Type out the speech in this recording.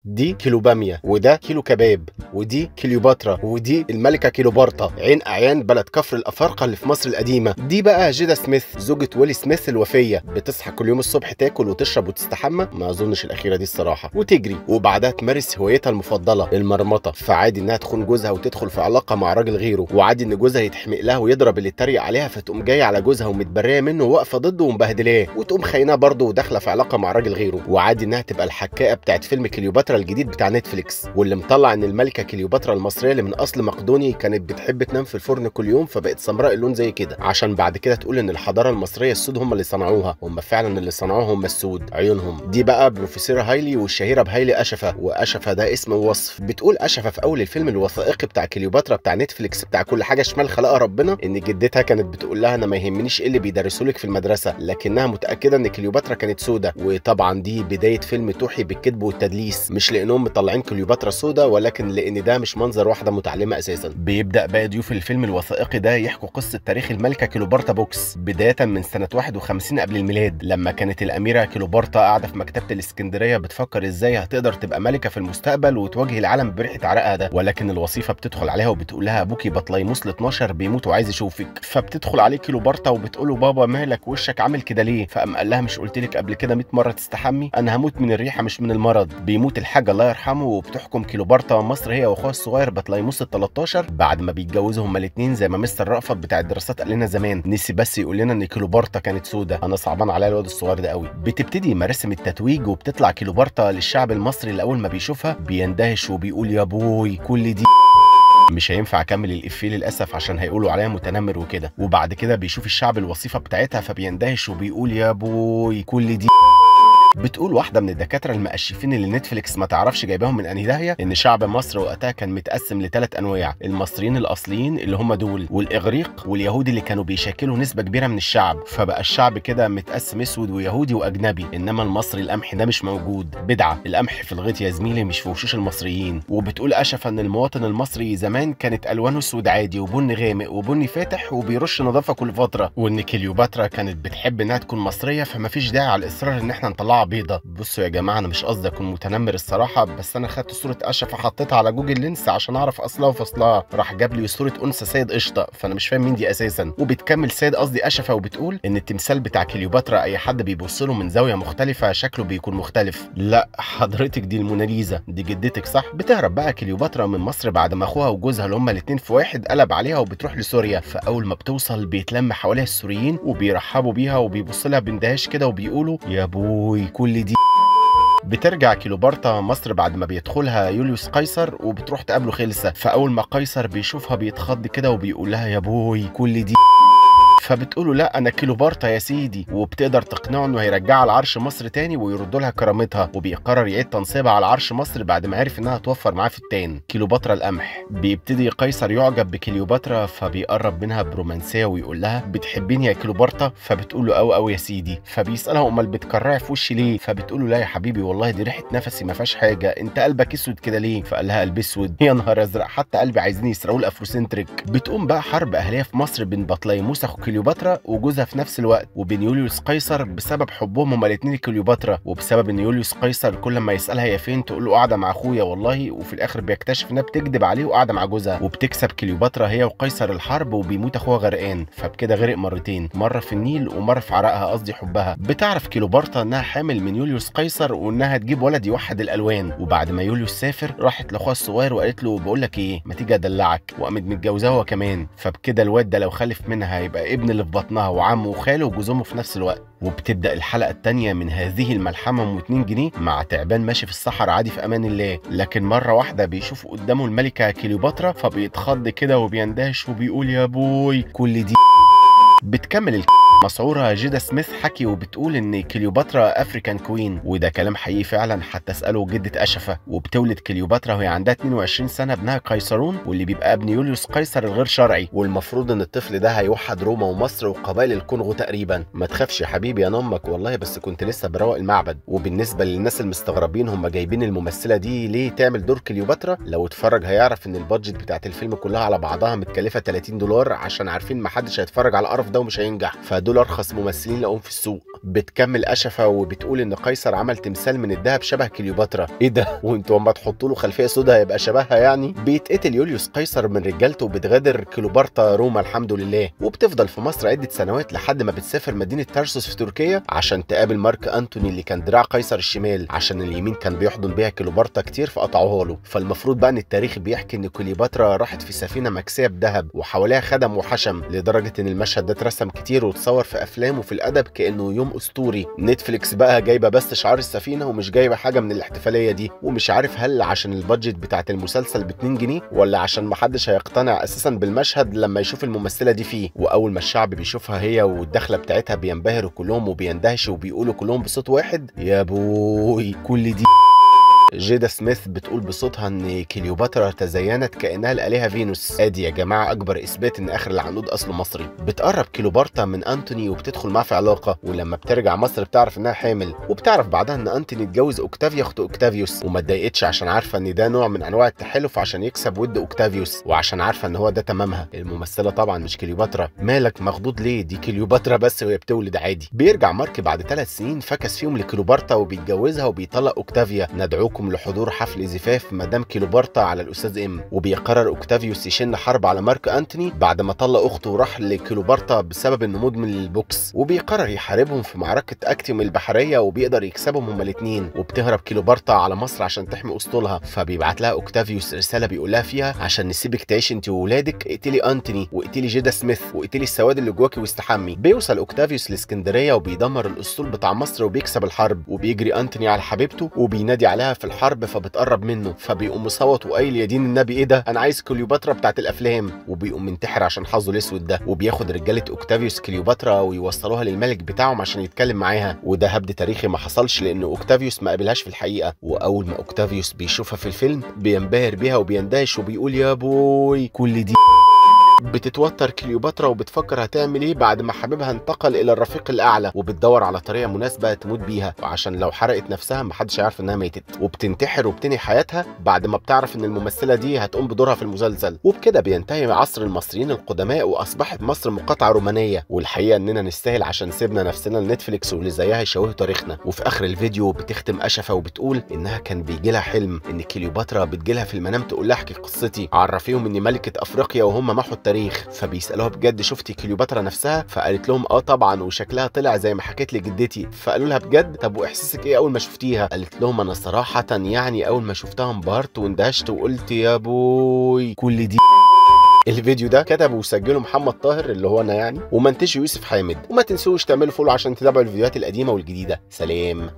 دي كيلو باميه وده كيلو كباب ودي كليوباترا ودي الملكه كيلوبارتا عين اعيان بلد كفر الافارقه اللي في مصر القديمه دي بقى جيدا سميث زوجة ويلي سميث الوفيه بتصحى كل يوم الصبح تاكل وتشرب وتستحمى ما اظنش الاخيره دي الصراحه وتجري وبعدها تمارس هوايتها المفضله المرمطه فعادي انها تخون جوزها وتدخل في علاقه مع راجل غيره وعادي ان جوزها يتحمق لها ويضرب اللي اتريق عليها فتقوم جايه على جوزها ومتبريه منه واقفه ضده ومبهدلاه وتقوم خايناه برضه وداخله في علاقه مع راجل غيره وعادي انها تبقى الحكاءه بتاعت فيلم كليوباترا الجديد بتاع نتفليكس واللي مطلع ان الملكه كليوباترا المصريه اللي من اصل مقدوني كانت بتحب تنام في الفرن كل يوم فبقت سمراء اللون زي كده عشان بعد كده تقول ان الحضاره المصريه السود هم اللي صنعوها هم فعلا اللي صنعوها هم السود عيونهم دي بقى بروفيسور هايلي والشهيره بهايلي اشفه واشفه ده اسم ووصف بتقول اشفه في اول الفيلم الوثائقي بتاع كليوباترا بتاع نتفليكس بتاع كل حاجه شمال خلقها ربنا ان جدتها كانت بتقول لها انا ما يهمنيش ايه اللي بيدرسوا لك في المدرسه لكنها متاكده ان كليوباترا كانت سودة وطبعا دي بدايه فيلم توحي بالكذب والتدليس مش لانهم مطلعين كليوباترا سودة ولكن لان ده مش منظر واحده متعلمه اساسا بيبدا بقى ضيوف الفيلم الوثائقي ده يحكوا قصه تاريخ الملكه كليوبارتا بوكس بدايه من سنه 51 قبل الميلاد لما كانت الاميره كليوبارتا قاعده في مكتبه الاسكندريه بتفكر ازاي هتقدر تبقى ملكه في المستقبل وتواجه العالم بريحه عرقها ده ولكن الوصيفه بتدخل عليها وبتقول لها ابوكي بطليموس ال 12 بيموت وعايز يشوفك فبتدخل عليه كليوبارتا وبتقول له بابا مالك وشك عامل كده ليه فقام قال لها مش قلت لك قبل كده 100 مره تستحمي انا هموت من الريحه مش من المرض بيموت الحاج الله يرحمه وبتحكم كليوبارتا مصر هي واخوها الصغير بطليموس ال 13 بعد ما بيتجوزوا هما الاثنين زي ما مستر رأفت بتاع الدراسات قال لنا زمان نسي بس يقول لنا ان كليوبارتا كانت سودة انا صعبان عليا الواد الصغير ده قوي بتبتدي مراسم التتويج وبتطلع كليوبارتا للشعب المصري اللي اول ما بيشوفها بيندهش وبيقول يا بوي كل دي مش هينفع اكمل الافيه للاسف عشان هيقولوا عليا متنمر وكده وبعد كده بيشوف الشعب الوصيفه بتاعتها فبيندهش وبيقول يا بوي كل دي بتقول واحده من الدكاتره المقشفين اللي نتفليكس ما تعرفش جايباهم من انهي داهيه ان شعب مصر وقتها كان متقسم لثلاث انواع المصريين الاصليين اللي هم دول والاغريق واليهود اللي كانوا بيشكلوا نسبه كبيره من الشعب فبقى الشعب كده متقسم اسود ويهودي واجنبي انما المصري القمح ده مش موجود بدعه القمح في الغيط يا زميلي مش في وشوش المصريين وبتقول اشفه ان المواطن المصري زمان كانت الوانه اسود عادي وبني غامق وبني فاتح وبيرش نظافه كل فتره وان كليوباترا كانت بتحب انها تكون مصريه فما فيش داعي على الاصرار ان احنا نطلعها بيضه بصوا يا جماعه انا مش قصدي اكون متنمر الصراحه بس انا خدت صوره اشرف حطيتها على جوجل لينس عشان اعرف اصلها وفصلها راح جاب لي صوره انثى سيد قشطه فانا مش فاهم مين دي اساسا وبتكمل سيد قصدي اشفه وبتقول ان التمثال بتاع كليوباترا اي حد بيبص له من زاويه مختلفه شكله بيكون مختلف لا حضرتك دي الموناليزا دي جدتك صح بتهرب بقى كليوباترا من مصر بعد ما اخوها وجوزها اللي هما الاثنين في واحد قلب عليها وبتروح لسوريا فاول ما بتوصل بيتلم حواليها السوريين وبيرحبوا بيها وبيبص لها باندهاش كده وبيقولوا يا بوي كل دي بترجع كيلوبارتا مصر بعد ما بيدخلها يوليوس قيصر وبتروح تقابله خلسة فأول ما قيصر بيشوفها بيتخض كده وبيقول لها يا بوي كل دي فبتقوله لا انا كيلوبارتا يا سيدي وبتقدر تقنعه انه هيرجعها على عرش مصر تاني ويردوا لها كرامتها وبيقرر يعيد تنصيبها على عرش مصر بعد ما عرف انها توفر معاه في التان كيلوباترا القمح بيبتدي قيصر يعجب بكليوباترا فبيقرب منها برومانسيه ويقول لها بتحبيني يا كيلوبارتا فبتقول له او او يا سيدي فبيسالها امال بتكرعي في وشي ليه فبتقول له لا يا حبيبي والله دي ريحه نفسي ما فيهاش حاجه انت قلبك اسود كده ليه فقال لها قلبي اسود يا نهار ازرق حتى قلبي عايزين يسرقوا الافروسنتريك بتقوم بقى حرب اهليه في مصر بين بطليموس اخو كليوباترا وجوزها في نفس الوقت وبين يوليوس قيصر بسبب حبهم هما الاثنين كليوباترا وبسبب ان يوليوس قيصر كل ما يسالها هي فين تقول له قاعده مع اخويا والله وفي الاخر بيكتشف انها بتكذب عليه وقاعده مع جوزها وبتكسب كليوباترا هي وقيصر الحرب وبيموت اخوها غرقان فبكده غرق مرتين مره في النيل ومره في عرقها قصدي حبها بتعرف كليوباترا انها حامل من يوليوس قيصر وانها تجيب ولد يوحد الالوان وبعد ما يوليوس سافر راحت لاخوها الصغير وقالت له بقول لك ايه ما تيجي ادلعك وقامت متجوزاه هو كمان فبكده الواد ده لو خلف منها هيبقى ابن اللي في بطنها وعمه وخاله وجوز امه في نفس الوقت وبتبدا الحلقه الثانيه من هذه الملحمه ام 2 جنيه مع تعبان ماشي في الصحراء عادي في امان الله لكن مره واحده بيشوف قدامه الملكه كليوباترا فبيتخض كده وبيندهش وبيقول يا بوي كل دي بتكمل الك... مسعورة جيدا سميث حكي وبتقول ان كليوباترا افريكان كوين وده كلام حقيقي فعلا حتى اساله جدة اشفة وبتولد كليوباترا وهي عندها 22 سنة ابنها قيصرون واللي بيبقى ابن يوليوس قيصر الغير شرعي والمفروض ان الطفل ده هيوحد روما ومصر وقبائل الكونغو تقريبا ما تخافش يا حبيبي يا امك والله بس كنت لسه بروق المعبد وبالنسبة للناس المستغربين هم جايبين الممثلة دي ليه تعمل دور كليوباترا لو اتفرج هيعرف ان البادجت بتاعت الفيلم كلها على بعضها متكلفة 30 دولار عشان عارفين محدش هيتفرج على القرف القرف ده ومش هينجح فدول ارخص ممثلين لقوهم في السوق بتكمل اشفه وبتقول ان قيصر عمل تمثال من الذهب شبه كليوباترا ايه ده وانتوا اما تحطوا له خلفيه سوداء هيبقى شبهها يعني بيتقتل يوليوس قيصر من رجالته وبتغادر كليوبارتا روما الحمد لله وبتفضل في مصر عده سنوات لحد ما بتسافر مدينه تارسوس في تركيا عشان تقابل مارك انتوني اللي كان دراع قيصر الشمال عشان اليمين كان بيحضن بيها كليوبارتا كتير فقطعوها له فالمفروض بقى ان التاريخ بيحكي ان كليوباترا راحت في سفينه مكسيه بذهب وحواليها خدم وحشم لدرجه ان المشهد ده اترسم كتير واتصور في افلام وفي الادب كانه يوم اسطوري نتفليكس بقى جايبه بس شعار السفينه ومش جايبه حاجه من الاحتفاليه دي ومش عارف هل عشان البادجت بتاعت المسلسل ب 2 جنيه ولا عشان محدش هيقتنع اساسا بالمشهد لما يشوف الممثله دي فيه واول ما الشعب بيشوفها هي والدخله بتاعتها بينبهروا كلهم وبيندهشوا وبيقولوا كلهم بصوت واحد يا بوي كل دي جيدا سميث بتقول بصوتها ان كليوباترا تزينت كانها الالهه فينوس ادي يا جماعه اكبر اثبات ان اخر العنقود اصله مصري بتقرب كليوباترا من انتوني وبتدخل معاه في علاقه ولما بترجع مصر بتعرف انها حامل وبتعرف بعدها ان انتوني اتجوز اوكتافيا اخت اوكتافيوس وما اتضايقتش عشان عارفه ان ده نوع من انواع التحالف عشان يكسب ود اوكتافيوس وعشان عارفه ان هو ده تمامها الممثله طبعا مش كليوباترا مالك مخضوض ليه دي كليوباترا بس وهي بتولد عادي بيرجع مارك بعد ثلاث سنين فكس فيهم لكليوباترا وبيتجوزها وبيطلق اوكتافيا ندعوكم لحضور حفل زفاف مدام كيلوبارتا على الاستاذ ام وبيقرر اوكتافيوس يشن حرب على مارك انتوني بعد ما طلق اخته وراح لكيلوبارتا بسبب انه مدمن للبوكس وبيقرر يحاربهم في معركه اكتيوم البحريه وبيقدر يكسبهم هما الاثنين وبتهرب كيلوبارتا على مصر عشان تحمي اسطولها فبيبعت لها اوكتافيوس رساله بيقول لها فيها عشان نسيبك تعيش انت وولادك اقتلي انتوني واقتلي جيدا سميث واقتلي السواد اللي جواكي واستحمي بيوصل اوكتافيوس لاسكندريه وبيدمر الاسطول بتاع مصر وبيكسب الحرب وبيجري انتوني على حبيبته وبينادي عليها في الحرب فبتقرب منه فبيقوم مصوت وقايل يا دين النبي ايه ده انا عايز كليوباترا بتاعت الافلام وبيقوم منتحر عشان حظه الاسود ده وبياخد رجاله اوكتافيوس كليوباترا ويوصلوها للملك بتاعهم عشان يتكلم معاها وده هبد تاريخي ما حصلش لان اوكتافيوس ما قابلهاش في الحقيقه واول ما اوكتافيوس بيشوفها في الفيلم بينبهر بيها وبيندهش وبيقول يا بوي كل دي بتتوتر كليوباترا وبتفكر هتعمل ايه بعد ما حبيبها انتقل الى الرفيق الاعلى وبتدور على طريقه مناسبه تموت بيها وعشان لو حرقت نفسها محدش هيعرف انها ماتت وبتنتحر وبتنهي حياتها بعد ما بتعرف ان الممثله دي هتقوم بدورها في المسلسل وبكده بينتهي عصر المصريين القدماء واصبحت مصر مقاطعه رومانيه والحقيقه اننا نستاهل عشان سيبنا نفسنا لنتفليكس واللي زيها يشوهوا تاريخنا وفي اخر الفيديو بتختم اشفه وبتقول انها كان بيجي لها حلم ان كليوباترا بتجيلها في المنام تقول لها احكي قصتي عرفيهم اني ملكه افريقيا وهم محوا التاريخ فبيسالوها بجد شفتي كليوباترا نفسها فقالت لهم اه طبعا وشكلها طلع زي ما حكيت لي جدتي فقالوا لها بجد طب واحساسك ايه اول ما شفتيها قالت لهم انا صراحه يعني اول ما شفتها انبهرت واندهشت وقلت يا بوي كل دي الفيديو ده كتبه وسجله محمد طاهر اللي هو انا يعني ومنتجه يوسف حامد وما تنسوش تعملوا فولو عشان تتابعوا الفيديوهات القديمه والجديده سلام